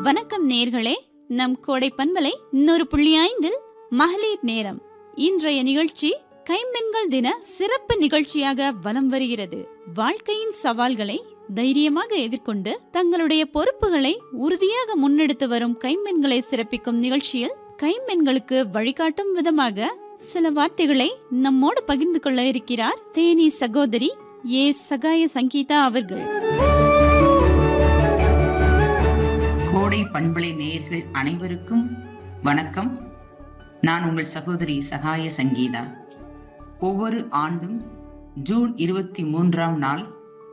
வணக்கம் நேர்களே நம் கோடை பண்பலை இன்னொரு புள்ளி ஐந்தில் மகளிர் நேரம் இன்றைய நிகழ்ச்சி கைம்பெண்கள் தின சிறப்பு நிகழ்ச்சியாக வலம் வருகிறது வாழ்க்கையின் சவால்களை தைரியமாக எதிர்கொண்டு தங்களுடைய பொறுப்புகளை உறுதியாக முன்னெடுத்து வரும் கைம்பெண்களை சிறப்பிக்கும் நிகழ்ச்சியில் கைம்பெண்களுக்கு வழிகாட்டும் விதமாக சில வார்த்தைகளை நம்மோடு பகிர்ந்து கொள்ள இருக்கிறார் தேனி சகோதரி ஏ சகாய சங்கீதா அவர்கள் கோடை பண்பலை நேயர்கள் அனைவருக்கும் வணக்கம் நான் உங்கள் சகோதரி சகாய சங்கீதா ஒவ்வொரு ஆண்டும் ஜூன் இருபத்தி மூன்றாம் நாள்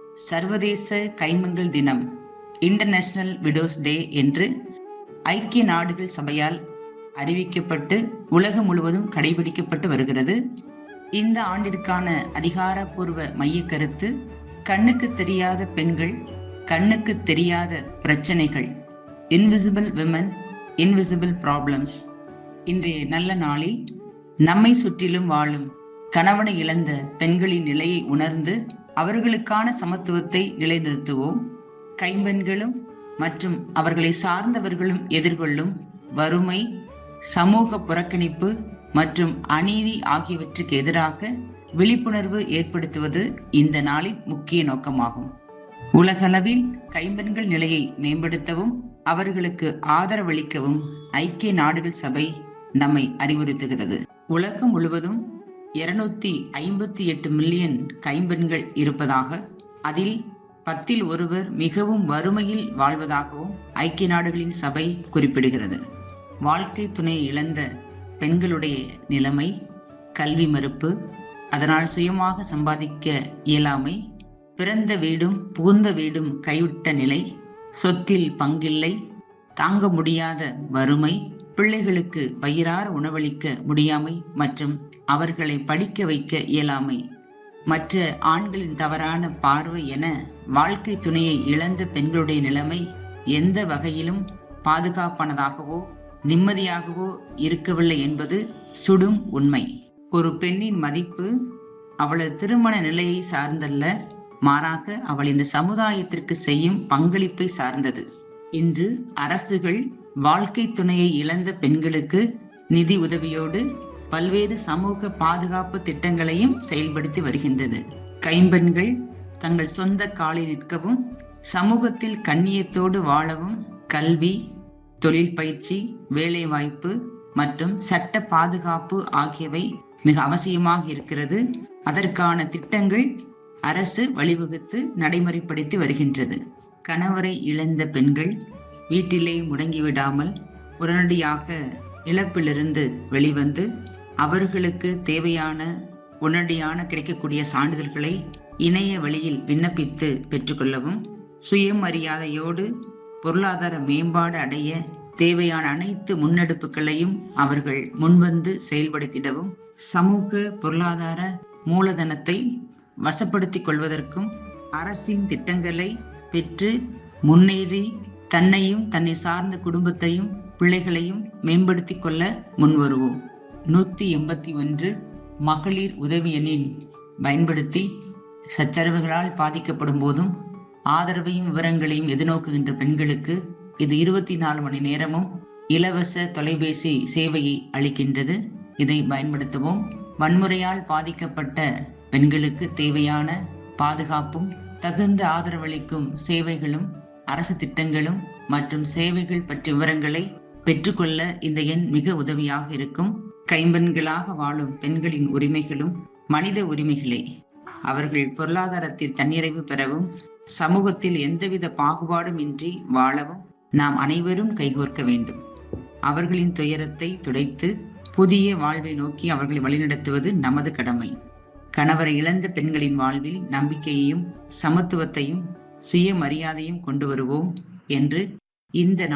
சர்வதேச கைமங்கள் தினம் இன்டர்நேஷனல் விடோஸ் டே என்று ஐக்கிய நாடுகள் சபையால் அறிவிக்கப்பட்டு உலகம் முழுவதும் கடைபிடிக்கப்பட்டு வருகிறது இந்த ஆண்டிற்கான அதிகாரப்பூர்வ மையக் கருத்து கண்ணுக்கு தெரியாத பெண்கள் கண்ணுக்கு தெரியாத பிரச்சனைகள் இன்விசிபிள் விமன் இன்விசிபிள் ப்ராப்ளம்ஸ் இன்றைய நல்ல நாளில் நம்மை சுற்றிலும் வாழும் கணவனை இழந்த பெண்களின் நிலையை உணர்ந்து அவர்களுக்கான சமத்துவத்தை நிலைநிறுத்துவோம் கைம்பெண்களும் மற்றும் அவர்களை சார்ந்தவர்களும் எதிர்கொள்ளும் வறுமை சமூக புறக்கணிப்பு மற்றும் அநீதி ஆகியவற்றுக்கு எதிராக விழிப்புணர்வு ஏற்படுத்துவது இந்த நாளின் முக்கிய நோக்கமாகும் உலகளவில் கைம்பெண்கள் நிலையை மேம்படுத்தவும் அவர்களுக்கு ஆதரவளிக்கவும் ஐக்கிய நாடுகள் சபை நம்மை அறிவுறுத்துகிறது உலகம் முழுவதும் இருநூத்தி ஐம்பத்தி எட்டு மில்லியன் கைம்பெண்கள் இருப்பதாக அதில் பத்தில் ஒருவர் மிகவும் வறுமையில் வாழ்வதாகவும் ஐக்கிய நாடுகளின் சபை குறிப்பிடுகிறது வாழ்க்கை துணையை இழந்த பெண்களுடைய நிலைமை கல்வி மறுப்பு அதனால் சுயமாக சம்பாதிக்க இயலாமை பிறந்த வீடும் புகுந்த வீடும் கைவிட்ட நிலை சொத்தில் பங்கில்லை தாங்க முடியாத வறுமை பிள்ளைகளுக்கு வயிறார உணவளிக்க முடியாமை மற்றும் அவர்களை படிக்க வைக்க இயலாமை மற்ற ஆண்களின் தவறான பார்வை என வாழ்க்கை துணையை இழந்த பெண்களுடைய நிலைமை எந்த வகையிலும் பாதுகாப்பானதாகவோ நிம்மதியாகவோ இருக்கவில்லை என்பது சுடும் உண்மை ஒரு பெண்ணின் மதிப்பு அவளது திருமண நிலையை சார்ந்தல்ல மாறாக அவள் இந்த சமுதாயத்திற்கு செய்யும் பங்களிப்பை சார்ந்தது இன்று அரசுகள் வாழ்க்கை துணையை இழந்த பெண்களுக்கு நிதி உதவியோடு பல்வேறு சமூக பாதுகாப்பு திட்டங்களையும் செயல்படுத்தி வருகின்றது கைம்பெண்கள் தங்கள் சொந்த காலில் நிற்கவும் சமூகத்தில் கண்ணியத்தோடு வாழவும் கல்வி தொழில் பயிற்சி வேலைவாய்ப்பு மற்றும் சட்ட பாதுகாப்பு ஆகியவை மிக அவசியமாக இருக்கிறது அதற்கான திட்டங்கள் அரசு வழிவகுத்து நடைமுறைப்படுத்தி வருகின்றது கணவரை இழந்த பெண்கள் வீட்டிலே முடங்கிவிடாமல் உடனடியாக இழப்பிலிருந்து வெளிவந்து அவர்களுக்கு தேவையான உடனடியான கிடைக்கக்கூடிய சான்றிதழ்களை இணைய வழியில் விண்ணப்பித்து பெற்றுக்கொள்ளவும் சுயமரியாதையோடு பொருளாதார மேம்பாடு அடைய தேவையான அனைத்து முன்னெடுப்புகளையும் அவர்கள் முன்வந்து செயல்படுத்திடவும் சமூக பொருளாதார மூலதனத்தை வசப்படுத்திக் கொள்வதற்கும் அரசின் திட்டங்களை பெற்று முன்னேறி தன்னையும் தன்னை சார்ந்த குடும்பத்தையும் பிள்ளைகளையும் மேம்படுத்திக் கொள்ள முன்வருவோம் நூத்தி எண்பத்தி ஒன்று மகளிர் உதவி எண்ணின் பயன்படுத்தி சச்சரவுகளால் பாதிக்கப்படும் போதும் ஆதரவையும் விவரங்களையும் எதிர்நோக்குகின்ற பெண்களுக்கு இது இருபத்தி நாலு மணி நேரமும் இலவச தொலைபேசி சேவையை அளிக்கின்றது இதை பயன்படுத்துவோம் வன்முறையால் பாதிக்கப்பட்ட பெண்களுக்கு தேவையான பாதுகாப்பும் தகுந்த ஆதரவளிக்கும் சேவைகளும் அரசு திட்டங்களும் மற்றும் சேவைகள் பற்றிய விவரங்களை பெற்றுக்கொள்ள இந்த எண் மிக உதவியாக இருக்கும் கைம்பெண்களாக வாழும் பெண்களின் உரிமைகளும் மனித உரிமைகளே அவர்கள் பொருளாதாரத்தில் தன்னிறைவு பெறவும் சமூகத்தில் எந்தவித பாகுபாடும் இன்றி வாழவும் நாம் அனைவரும் கைகோர்க்க வேண்டும் அவர்களின் துயரத்தை துடைத்து புதிய வாழ்வை நோக்கி அவர்களை வழிநடத்துவது நமது கடமை கணவரை இழந்த பெண்களின் வாழ்வில் நம்பிக்கையையும் சமத்துவத்தையும் சுயமரியாதையும் கொண்டு வருவோம் என்று இந்த